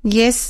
Yes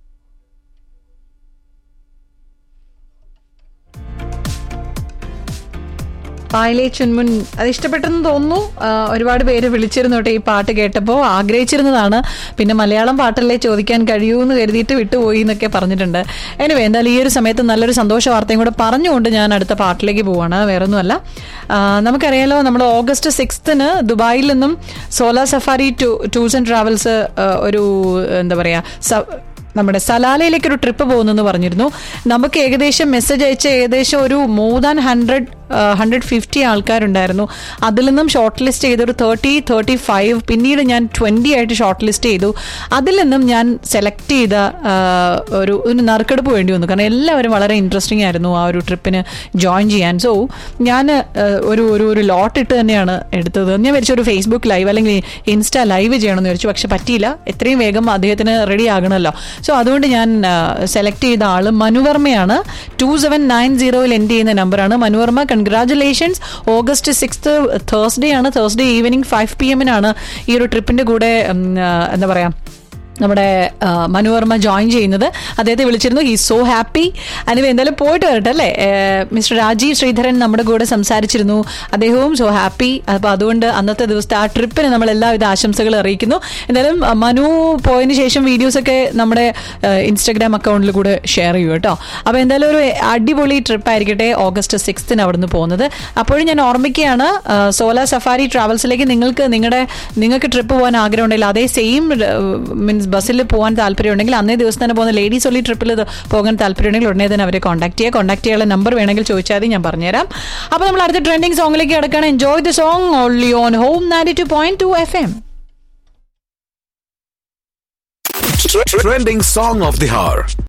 പായലേ ചുൻമുൻ അത് ഇഷ്ടപ്പെട്ടെന്ന് തോന്നുന്നു ആ, ഒരുപാട് പേര് വിളിച്ചിരുന്നു കേട്ടോ ഈ പാട്ട് കേട്ടപ്പോൾ ആഗ്രഹിച്ചിരുന്നതാണ് പിന്നെ മലയാളം പാട്ടല്ലേ ചോദിക്കാൻ കഴിയൂ എന്ന് കരുതിയിട്ട് വിട്ടുപോയി എന്നൊക്കെ പറഞ്ഞിട്ടുണ്ട് എനിവേ എന്തായാലും ഈ ഒരു സമയത്ത് നല്ലൊരു സന്തോഷ വാർത്തയും കൂടെ പറഞ്ഞുകൊണ്ട് ഞാൻ അടുത്ത പാട്ടിലേക്ക് പോവാണ് വേറൊന്നുമല്ല ആ, നമുക്കറിയാലോ നമ്മൾ ഓഗസ്റ്റ് സിക്സ്തിന് ദുബായിൽ നിന്നും solar safari to tours and travels ഒരു എന്താ പറയുക നമ്മുടെ സലാലയിലേക്ക് ഒരു ട്രിപ്പ് പോകുന്നെന്ന് പറഞ്ഞിരുന്നു നമുക്ക് ഏകദേശം മെസ്സേജ് അയച്ച ഏകദേശം ഒരു more than hundred hundred fifty ആൾക്കാരുണ്ടായിരുന്നു അതിൽ നിന്നും ഷോർട്ട് ലിസ്റ്റ് ചെയ്ത് ഒരു തേർട്ടി തേർട്ടി ഫൈവ് പിന്നീട് ഞാൻ ട്വൻറ്റി ആയിട്ട് ഷോർട്ട് ലിസ്റ്റ് ചെയ്തു അതിൽ നിന്നും ഞാൻ സെലക്ട് ചെയ്ത ആ, ഒരു ഒരു നറുക്കെടുപ്പ് വേണ്ടി വന്നു കാരണം എല്ലാവരും വളരെ ഇൻട്രസ്റ്റിംഗ് ആയിരുന്നു ആ ഒരു ട്രിപ്പിന് ജോയിൻ ചെയ്യാൻ സോ ഞാൻ ഒരു ഒരു ഒരു ലോട്ട് ഇട്ട് തന്നെയാണ് എടുത്തത് ഞാൻ വിചാരിച്ചു ഒരു ഫേസ്ബുക്ക് ലൈവ് അല്ലെങ്കിൽ ഇൻസ്റ്റാ ലൈവ് ചെയ്യണമെന്ന് വിചാരിച്ചു പക്ഷെ പറ്റിയില്ല എത്രയും വേഗം അദ്ദേഹത്തിന് റെഡി ആകണമല്ലോ സോ അതുകൊണ്ട് ഞാൻ സെലക്ട് ചെയ്ത ആള് മനുവർമ്മയാണ് ടു സെവൻ നയൻ സീറോയിൽ എൻഡ് ചെയ്യുന്ന നമ്പറാണ് മനുവർമ്മ കൺഗ്രാറ്റുലേഷൻസ് ഓഗസ്റ്റ് സിക്സ്ത് തേഴ്സ്ഡേ ആണ് തേഴ്സ്ഡേ ഈവനിങ് ഫൈവ് പി എമ്മിനാണ് ഈ ഒരു ട്രിപ്പിന്റെ കൂടെ ഉം, ആ, എന്താ പറയാ നമ്മുടെ ആ, മനുവർമ്മ ജോയിൻ ചെയ്യുന്നത് അദ്ദേഹത്തെ വിളിച്ചിരുന്നു ഹീ സോ ഹാപ്പി അനുവ എന്തായാലും പോയിട്ട് വരട്ടെ അല്ലേ ഏ, മിസ്റ്റർ രാജീവ് ശ്രീധരൻ നമ്മുടെ കൂടെ സംസാരിച്ചിരുന്നു അദ്ദേഹവും സോ ഹാപ്പി അപ്പോൾ അതുകൊണ്ട് അന്നത്തെ ദിവസത്തെ ആ ട്രിപ്പിന് നമ്മൾ എല്ലാവിധ ആശംസകൾ അറിയിക്കുന്നു എന്തായാലും ആ, മനു പോയതിന് ശേഷം വീഡിയോസൊക്കെ നമ്മുടെ ഇൻസ്റ്റാഗ്രാം അക്കൗണ്ടിൽ കൂടെ ഷെയർ ചെയ്യൂ കേട്ടോ അപ്പോൾ എന്തായാലും ഒരു അടിപൊളി ട്രിപ്പ് ആയിരിക്കട്ടെ ഓഗസ്റ്റ് സിക്സ്തിന് അവിടുന്ന് പോകുന്നത് അപ്പോഴും ഞാൻ ഓർമ്മിക്കുകയാണ് സോലാർ സഫാരി ട്രാവൽസിലേക്ക് നിങ്ങൾക്ക് നിങ്ങളുടെ നിങ്ങൾക്ക് ട്രിപ്പ് പോകാൻ ആഗ്രഹം ഉണ്ടെങ്കിൽ അതേ സെയിം മീൻസ് ബസ്സിൽ പോകാൻ താല്പര്യം ഉണ്ടെങ്കിൽ അന്നേ ദിവസം തന്നെ പോകുന്ന ലേഡീസ് ഒള്ളി ട്രിപ്പിൽ പോകാൻ താല്പര്യം ഉണ്ടെങ്കിൽ ഉടനെ തന്നെ അവരെ കോൺടാക്ട് ചെയ്യുക കോൺടാക്ട് ചെയ്യാനുള്ള നമ്പർ വേണമെങ്കിൽ ചോദിച്ചാൽ മതി ഞാൻ പറഞ്ഞുതരാം അപ്പോൾ നമ്മൾ അടുത്ത ട്രെൻഡിങ് സോങ്ങിലേക്ക് കിടക്കണം enjoy the song only on home ninety two point two F M Trending song of the hour.